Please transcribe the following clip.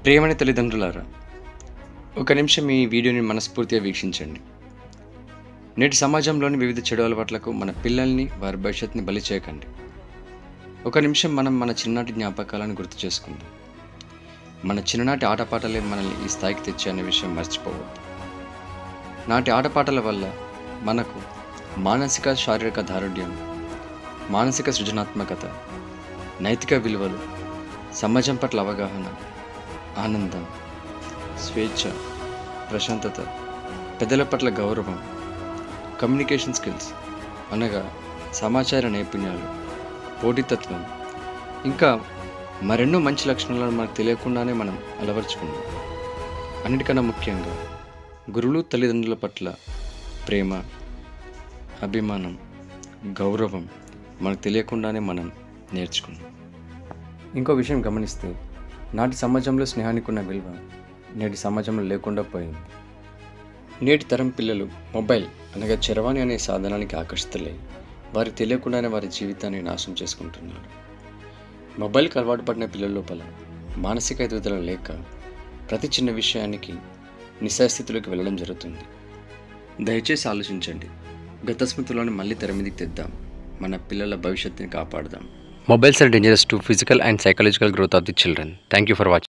ప్రియమైన తల్లిదండ్రులారా ఒక నిమిషం ఈ వీడియోని మనస్ఫూర్తిగా వీక్షించండి నేటి సమాజంలోని వివిధ చెడు అలవాట్లకు మన పిల్లల్ని వారి భవిష్యత్తుని బలి చేయకండి ఒక నిమిషం మనం మన చిన్ననాటి జ్ఞాపకాలను గుర్తు చేసుకుందాం మన చిన్ననాటి ఆటపాటలే మనల్ని ఈ స్థాయికి తెచ్చే అనే విషయం మర్చిపోవద్దు నాటి ఆటపాటల వల్ల మనకు మానసిక శారీరక దారుఢ్యం మానసిక సృజనాత్మకత నైతిక విలువలు సమాజం పట్ల అవగాహన ఆనందం స్వేచ్ఛ ప్రశాంతత పెద్దల పట్ల గౌరవం కమ్యూనికేషన్ స్కిల్స్ అనగా సమాచార నైపుణ్యాలు పోటీతత్వం ఇంకా మరెన్నో మంచి లక్షణాలను మనకు తెలియకుండానే మనం అలవర్చుకున్నాం అన్నిటికన్నా ముఖ్యంగా గురువులు తల్లిదండ్రుల పట్ల ప్రేమ అభిమానం గౌరవం మనకు తెలియకుండానే మనం నేర్చుకున్నాం ఇంకో విషయం గమనిస్తే నాటి సమాజంలో స్నేహానికి ఉన్న విలువ నేటి సమాజంలో లేకుండా పోయింది నేటి తరం పిల్లలు మొబైల్ అనగా చరవాణి అనే సాధనానికి ఆకర్షితులై వారికి తెలియకుండానే వారి జీవితాన్ని నాశనం చేసుకుంటున్నారు మొబైల్కి అలవాటు పడిన పిల్లల లోపల మానసిక ఎదుగుదల లేక ప్రతి చిన్న విషయానికి నిస్సాస్థితిలోకి వెళ్ళడం జరుగుతుంది దయచేసి ఆలోచించండి గత స్మృతిలోని మళ్ళీ తెర మీదకి తెద్దాం మన పిల్లల భవిష్యత్తుని కాపాడదాం mobiles are dangerous to physical and psychological growth of the children thank you for watching